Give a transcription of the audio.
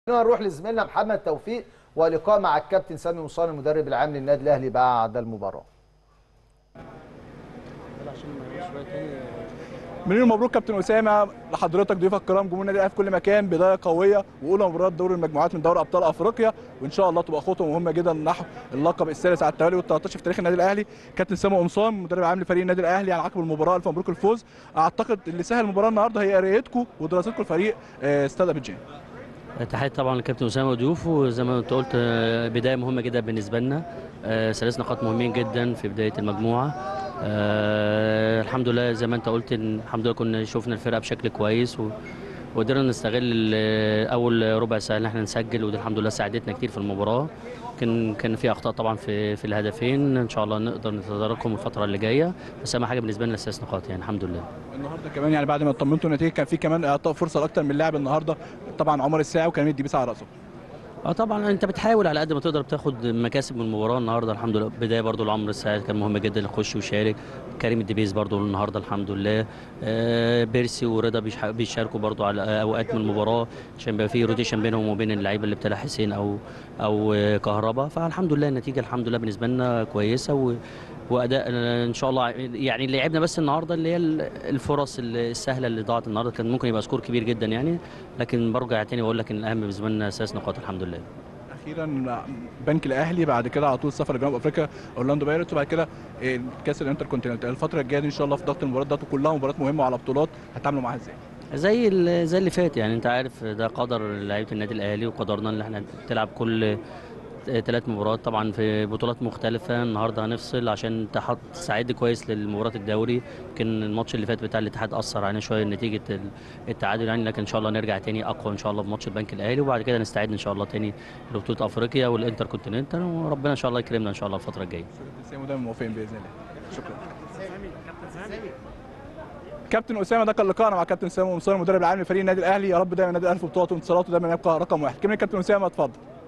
نروح لزميلنا محمد توفيق ولقاء مع الكابتن سامي مصان المدرب العام للنادي الاهلي بعد المباراه مليون مبروك كابتن اسامه لحضرتك ضيوفك الكرام جمهور النادي الاهلي في كل مكان بدايه قويه واولى مباراه دوري المجموعات من دوري ابطال افريقيا وان شاء الله تبقى خطوه مهمه جدا نحو اللقب الثالث على التوالي وال13 في تاريخ النادي الاهلي كابتن سامي قمصان مدرب عام لفريق النادي الاهلي على عقب المباراه الف مبروك الفوز اعتقد اللي سهل المباراه النهارده هي قرايتكم ودراستكم لفريق آه، استاد ابيجان تحية طبعا للكابتن اسامه وضيوفه زي ما انت قلت آه، بدايه مهمه جدا بالنسبه لنا آه، ثلاث نقاط مهمين جدا في بدايه المجموعه آه، الحمد لله زي ما انت قلت إن الحمد لله كنا شفنا الفرقه بشكل كويس و وقدرنا نستغل ال- اول ربع ساعه ان احنا نسجل ودي الحمد لله ساعدتنا كتير في المباراه كان كان في اخطاء طبعا في في الهدفين ان شاء الله نقدر نتداركهم الفتره اللي جايه بس اهم حاجه بالنسبه لنا الثلاث نقاط يعني الحمد لله النهارده كمان يعني بعد ما اطمنتوا النتيجه كان في كمان اعطاء فرصه لاكثر من لاعب النهارده طبعا عمر الساعي وكريم الدبيس على راسه اه طبعا انت بتحاول على قد ما تقدر بتاخد مكاسب من المباراه النهارده الحمد لله بدايه برضو لعمرو السعيد كان مهم جدا يخش ويشارك كريم الدبيس برضو النهارده الحمد لله آه بيرسي ورضا بيش- بيشاركوا برضو على اوقات من المباراه عشان يبقى في روتيشن بينهم وبين اللعيبه اللي ابتلى حسين او او آه، كهربا فالحمد لله النتيجه الحمد لله بالنسبه لنا كويسه و واداء آه، ان شاء الله يعني اللي لعبنا بس النهارده اللي هي الفرص السهله اللي ضاعت النهارده كان ممكن يبقى سكور كبير جدا يعني لكن برجع تاني واقول لك ان الاهم بالنسبه لنا ثلاث نقاط الحمد لله اخيرا بنك الاهلي بعد كده على طول سفر لجنوب افريقيا اورلاندو بايرتس وبعد كده إيه، كاس الانتر كونتيننتال الفتره الجايه دي ان شاء الله في ضغط المباريات ده وكلها مباريات مهمه وعلى بطولات هتعاملوا معاها ازاي؟ زي ال- زي اللي فات يعني انت عارف ده قدر لعيبه النادي الاهلي وقدرنا ان احنا تلعب كل ثلاث مباريات طبعا في بطولات مختلفه النهارده هنفصل عشان تحط تستعد كويس للمباراه الدوري يمكن الماتش اللي فات بتاع الاتحاد اثر علينا شويه نتيجه ال- التعادل يعني لكن ان شاء الله نرجع تاني اقوى ان شاء الله بماتش البنك الاهلي وبعد كده نستعد ان شاء الله تاني لبطوله افريقيا والانتر كونتيننتال وربنا ان شاء الله يكرمنا ان شاء الله الفتره الجايه كابتن سامي ودايما موافقين باذن الله شكرا كابتن اسامه ده كان لقاءنا مع كابتن سامي ومصطفى المدرب العام لفريق النادي الاهلي يا رب دايما النادي الاهلي في بطولاته وانتصاراته دايما يبقى رقم واحد كمل كابتن اسامه اتفضل